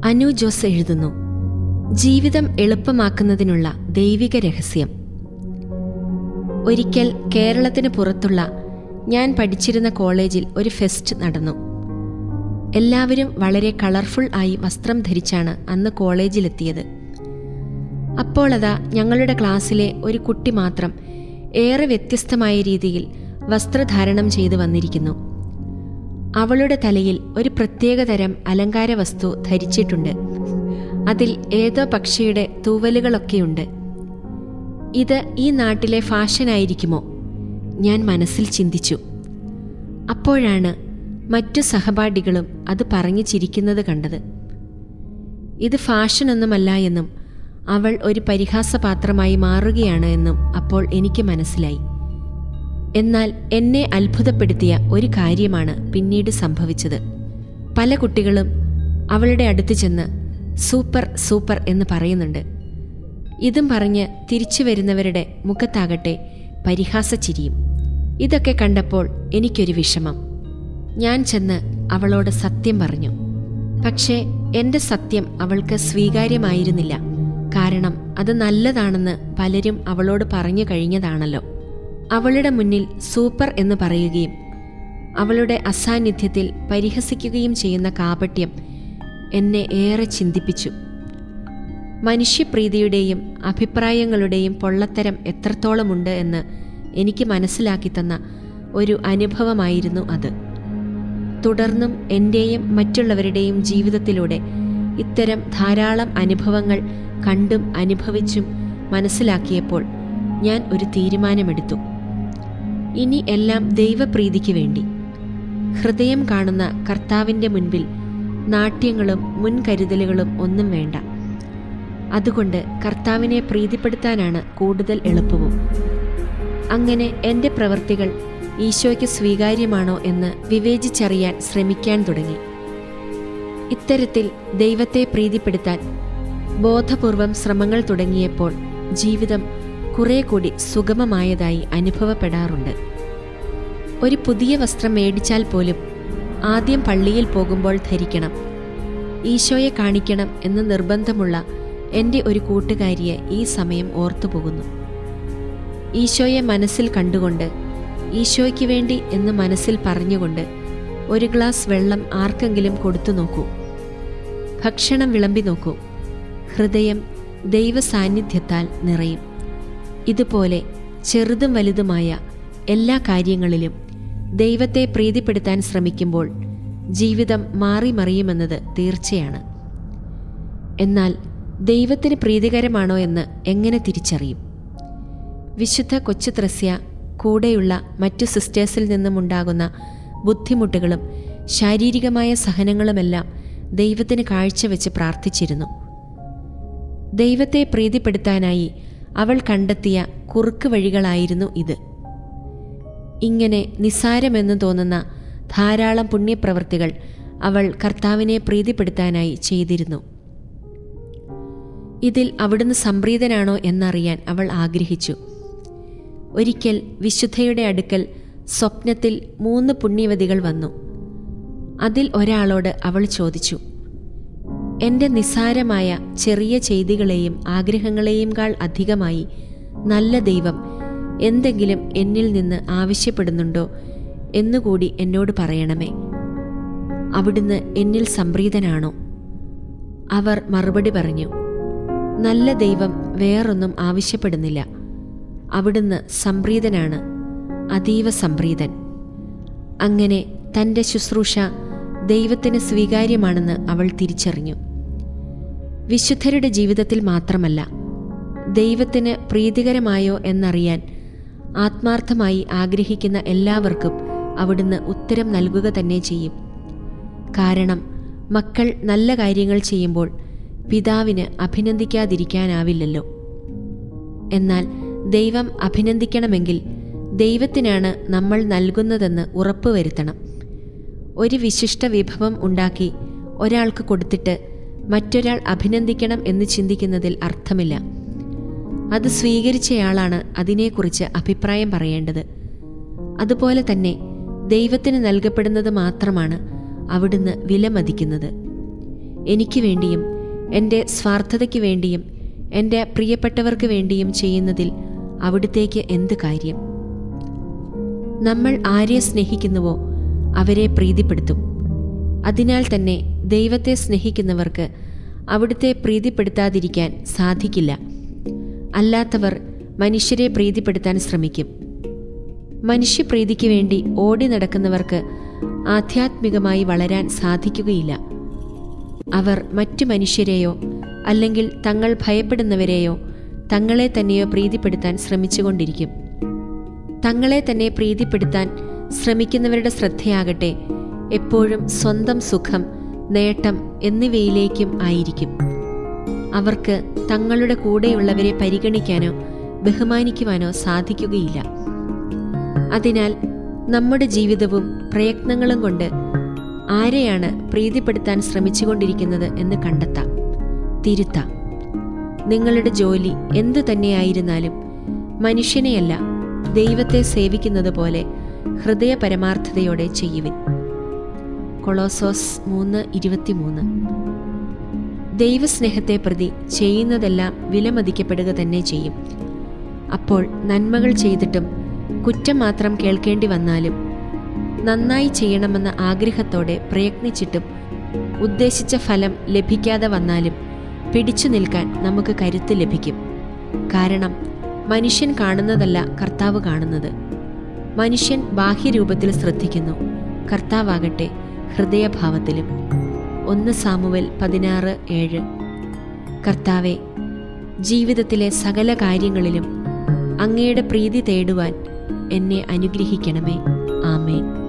അനു ജോസ് എഴുതുന്നു ജീവിതം എളുപ്പമാക്കുന്നതിനുള്ള ദൈവിക രഹസ്യം ഒരിക്കൽ കേരളത്തിന് പുറത്തുള്ള ഞാൻ പഠിച്ചിരുന്ന കോളേജിൽ ഒരു ഫെസ്റ്റ് നടന്നു എല്ലാവരും വളരെ കളർഫുൾ ആയി വസ്ത്രം ധരിച്ചാണ് അന്ന് കോളേജിലെത്തിയത് അപ്പോൾ അതാ ഞങ്ങളുടെ ക്ലാസ്സിലെ ഒരു കുട്ടി മാത്രം ഏറെ വ്യത്യസ്തമായ രീതിയിൽ വസ്ത്രധാരണം ചെയ്തു വന്നിരിക്കുന്നു അവളുടെ തലയിൽ ഒരു പ്രത്യേകതരം അലങ്കാര വസ്തു ധരിച്ചിട്ടുണ്ട് അതിൽ ഏതോ പക്ഷിയുടെ തൂവലുകളൊക്കെയുണ്ട് ഇത് ഈ നാട്ടിലെ ഫാഷനായിരിക്കുമോ ഞാൻ മനസ്സിൽ ചിന്തിച്ചു അപ്പോഴാണ് മറ്റു സഹപാഠികളും അത് പറഞ്ഞു ചിരിക്കുന്നത് കണ്ടത് ഇത് ഫാഷനൊന്നുമല്ല എന്നും അവൾ ഒരു പരിഹാസപാത്രമായി മാറുകയാണ് എന്നും അപ്പോൾ എനിക്ക് മനസ്സിലായി എന്നാൽ എന്നെ അത്ഭുതപ്പെടുത്തിയ ഒരു കാര്യമാണ് പിന്നീട് സംഭവിച്ചത് പല കുട്ടികളും അവളുടെ അടുത്ത് ചെന്ന് സൂപ്പർ സൂപ്പർ എന്ന് പറയുന്നുണ്ട് ഇതും പറഞ്ഞ് തിരിച്ചു വരുന്നവരുടെ മുഖത്താകട്ടെ പരിഹാസച്ചിരിയും ഇതൊക്കെ കണ്ടപ്പോൾ എനിക്കൊരു വിഷമം ഞാൻ ചെന്ന് അവളോട് സത്യം പറഞ്ഞു പക്ഷേ എൻ്റെ സത്യം അവൾക്ക് സ്വീകാര്യമായിരുന്നില്ല കാരണം അത് നല്ലതാണെന്ന് പലരും അവളോട് പറഞ്ഞു കഴിഞ്ഞതാണല്ലോ അവളുടെ മുന്നിൽ സൂപ്പർ എന്ന് പറയുകയും അവളുടെ അസാന്നിധ്യത്തിൽ പരിഹസിക്കുകയും ചെയ്യുന്ന കാപട്യം എന്നെ ഏറെ ചിന്തിപ്പിച്ചു മനുഷ്യപ്രീതിയുടെയും അഭിപ്രായങ്ങളുടെയും പൊള്ളത്തരം എത്രത്തോളമുണ്ട് എന്ന് എനിക്ക് മനസ്സിലാക്കി തന്ന ഒരു അനുഭവമായിരുന്നു അത് തുടർന്നും എൻ്റെയും മറ്റുള്ളവരുടെയും ജീവിതത്തിലൂടെ ഇത്തരം ധാരാളം അനുഭവങ്ങൾ കണ്ടും അനുഭവിച്ചും മനസ്സിലാക്കിയപ്പോൾ ഞാൻ ഒരു തീരുമാനമെടുത്തു ഇനി എല്ലാം ദൈവപ്രീതിക്ക് വേണ്ടി ഹൃദയം കാണുന്ന കർത്താവിൻ്റെ മുൻപിൽ നാട്യങ്ങളും മുൻകരുതലുകളും ഒന്നും വേണ്ട അതുകൊണ്ട് കർത്താവിനെ പ്രീതിപ്പെടുത്താനാണ് കൂടുതൽ എളുപ്പവും അങ്ങനെ എൻ്റെ പ്രവൃത്തികൾ ഈശോയ്ക്ക് സ്വീകാര്യമാണോ എന്ന് വിവേചിച്ചറിയാൻ ശ്രമിക്കാൻ തുടങ്ങി ഇത്തരത്തിൽ ദൈവത്തെ പ്രീതിപ്പെടുത്താൻ ബോധപൂർവം ശ്രമങ്ങൾ തുടങ്ങിയപ്പോൾ ജീവിതം കുറെ കൂടി സുഗമമായതായി അനുഭവപ്പെടാറുണ്ട് ഒരു പുതിയ വസ്ത്രം മേടിച്ചാൽ പോലും ആദ്യം പള്ളിയിൽ പോകുമ്പോൾ ധരിക്കണം ഈശോയെ കാണിക്കണം എന്ന് നിർബന്ധമുള്ള എൻ്റെ ഒരു കൂട്ടുകാരിയെ ഈ സമയം ഓർത്തുപോകുന്നു ഈശോയെ മനസ്സിൽ കണ്ടുകൊണ്ട് ഈശോയ്ക്ക് വേണ്ടി എന്ന് മനസ്സിൽ പറഞ്ഞുകൊണ്ട് ഒരു ഗ്ലാസ് വെള്ളം ആർക്കെങ്കിലും കൊടുത്തു നോക്കൂ ഭക്ഷണം വിളമ്പി നോക്കൂ ഹൃദയം ദൈവ സാന്നിധ്യത്താൽ നിറയും ഇതുപോലെ ചെറുതും വലുതുമായ എല്ലാ കാര്യങ്ങളിലും ദൈവത്തെ പ്രീതിപ്പെടുത്താൻ ശ്രമിക്കുമ്പോൾ ജീവിതം മാറി മറിയുമെന്നത് തീർച്ചയാണ് എന്നാൽ ദൈവത്തിന് പ്രീതികരമാണോ എന്ന് എങ്ങനെ തിരിച്ചറിയും വിശുദ്ധ കൊച്ചു ത്രസ്യ കൂടെയുള്ള മറ്റു സിസ്റ്റേഴ്സിൽ നിന്നുമുണ്ടാകുന്ന ബുദ്ധിമുട്ടുകളും ശാരീരികമായ സഹനങ്ങളുമെല്ലാം ദൈവത്തിന് കാഴ്ചവെച്ച് പ്രാർത്ഥിച്ചിരുന്നു ദൈവത്തെ പ്രീതിപ്പെടുത്താനായി അവൾ കണ്ടെത്തിയ കുറുക്ക് വഴികളായിരുന്നു ഇത് ഇങ്ങനെ നിസ്സാരമെന്ന് തോന്നുന്ന ധാരാളം പുണ്യപ്രവൃത്തികൾ അവൾ കർത്താവിനെ പ്രീതിപ്പെടുത്താനായി ചെയ്തിരുന്നു ഇതിൽ അവിടുന്ന് സംപ്രീതനാണോ എന്നറിയാൻ അവൾ ആഗ്രഹിച്ചു ഒരിക്കൽ വിശുദ്ധയുടെ അടുക്കൽ സ്വപ്നത്തിൽ മൂന്ന് പുണ്യവതികൾ വന്നു അതിൽ ഒരാളോട് അവൾ ചോദിച്ചു എൻ്റെ നിസ്സാരമായ ചെറിയ ചെയ്തികളെയും ആഗ്രഹങ്ങളെയും കാൾ അധികമായി നല്ല ദൈവം എന്തെങ്കിലും എന്നിൽ നിന്ന് ആവശ്യപ്പെടുന്നുണ്ടോ എന്നുകൂടി എന്നോട് പറയണമേ അവിടുന്ന് എന്നിൽ സംപ്രീതനാണോ അവർ മറുപടി പറഞ്ഞു നല്ല ദൈവം വേറൊന്നും ആവശ്യപ്പെടുന്നില്ല അവിടുന്ന് സംപ്രീതനാണ് അതീവ സംപ്രീതൻ അങ്ങനെ തൻ്റെ ശുശ്രൂഷ ദൈവത്തിന് സ്വീകാര്യമാണെന്ന് അവൾ തിരിച്ചറിഞ്ഞു വിശുദ്ധരുടെ ജീവിതത്തിൽ മാത്രമല്ല ദൈവത്തിന് പ്രീതികരമായോ എന്നറിയാൻ ആത്മാർത്ഥമായി ആഗ്രഹിക്കുന്ന എല്ലാവർക്കും അവിടുന്ന് ഉത്തരം നൽകുക തന്നെ ചെയ്യും കാരണം മക്കൾ നല്ല കാര്യങ്ങൾ ചെയ്യുമ്പോൾ പിതാവിന് അഭിനന്ദിക്കാതിരിക്കാനാവില്ലല്ലോ എന്നാൽ ദൈവം അഭിനന്ദിക്കണമെങ്കിൽ ദൈവത്തിനാണ് നമ്മൾ നൽകുന്നതെന്ന് ഉറപ്പുവരുത്തണം ഒരു വിശിഷ്ട വിഭവം ഉണ്ടാക്കി ഒരാൾക്ക് കൊടുത്തിട്ട് മറ്റൊരാൾ അഭിനന്ദിക്കണം എന്ന് ചിന്തിക്കുന്നതിൽ അർത്ഥമില്ല അത് സ്വീകരിച്ചയാളാണ് അതിനെക്കുറിച്ച് അഭിപ്രായം പറയേണ്ടത് അതുപോലെ തന്നെ ദൈവത്തിന് നൽകപ്പെടുന്നത് മാത്രമാണ് അവിടുന്ന് വിലമതിക്കുന്നത് എനിക്ക് വേണ്ടിയും എൻ്റെ സ്വാർത്ഥതയ്ക്ക് വേണ്ടിയും എൻ്റെ പ്രിയപ്പെട്ടവർക്ക് വേണ്ടിയും ചെയ്യുന്നതിൽ അവിടുത്തേക്ക് എന്ത് കാര്യം നമ്മൾ ആരെ സ്നേഹിക്കുന്നുവോ അവരെ പ്രീതിപ്പെടുത്തും അതിനാൽ തന്നെ ദൈവത്തെ സ്നേഹിക്കുന്നവർക്ക് അവിടുത്തെ പ്രീതിപ്പെടുത്താതിരിക്കാൻ സാധിക്കില്ല അല്ലാത്തവർ മനുഷ്യരെ പ്രീതിപ്പെടുത്താൻ ശ്രമിക്കും മനുഷ്യപ്രീതിക്ക് വേണ്ടി ഓടി നടക്കുന്നവർക്ക് ആധ്യാത്മികമായി വളരാൻ സാധിക്കുകയില്ല അവർ മറ്റു മനുഷ്യരെയോ അല്ലെങ്കിൽ തങ്ങൾ ഭയപ്പെടുന്നവരെയോ തങ്ങളെ തന്നെയോ പ്രീതിപ്പെടുത്താൻ ശ്രമിച്ചുകൊണ്ടിരിക്കും തങ്ങളെ തന്നെ പ്രീതിപ്പെടുത്താൻ ശ്രമിക്കുന്നവരുടെ ശ്രദ്ധയാകട്ടെ എപ്പോഴും സ്വന്തം സുഖം നേട്ടം എന്നിവയിലേക്കും ആയിരിക്കും അവർക്ക് തങ്ങളുടെ കൂടെയുള്ളവരെ പരിഗണിക്കാനോ ബഹുമാനിക്കുവാനോ സാധിക്കുകയില്ല അതിനാൽ നമ്മുടെ ജീവിതവും പ്രയത്നങ്ങളും കൊണ്ട് ആരെയാണ് പ്രീതിപ്പെടുത്താൻ ശ്രമിച്ചുകൊണ്ടിരിക്കുന്നത് എന്ന് കണ്ടെത്താം തിരുത്താം നിങ്ങളുടെ ജോലി എന്തു തന്നെയായിരുന്നാലും മനുഷ്യനെയല്ല ദൈവത്തെ സേവിക്കുന്നത് പോലെ ഹൃദയ പരമാർത്ഥതയോടെ ചെയ്യുവിൻ കൊളോസോസ് മൂന്ന് ഇരുപത്തിമൂന്ന് ദൈവസ്നേഹത്തെ പ്രതി ചെയ്യുന്നതെല്ലാം വിലമതിക്കപ്പെടുക തന്നെ ചെയ്യും അപ്പോൾ നന്മകൾ ചെയ്തിട്ടും കുറ്റം മാത്രം കേൾക്കേണ്ടി വന്നാലും നന്നായി ചെയ്യണമെന്ന ആഗ്രഹത്തോടെ പ്രയത്നിച്ചിട്ടും ഉദ്ദേശിച്ച ഫലം ലഭിക്കാതെ വന്നാലും പിടിച്ചു നിൽക്കാൻ നമുക്ക് കരുത്ത് ലഭിക്കും കാരണം മനുഷ്യൻ കാണുന്നതല്ല കർത്താവ് കാണുന്നത് മനുഷ്യൻ ബാഹ്യരൂപത്തിൽ ശ്രദ്ധിക്കുന്നു കർത്താവാകട്ടെ ഹൃദയഭാവത്തിലും ഒന്ന് സാമുവൽ പതിനാറ് ഏഴ് കർത്താവെ ജീവിതത്തിലെ സകല കാര്യങ്ങളിലും അങ്ങയുടെ പ്രീതി തേടുവാൻ എന്നെ അനുഗ്രഹിക്കണമേ ആമേൻ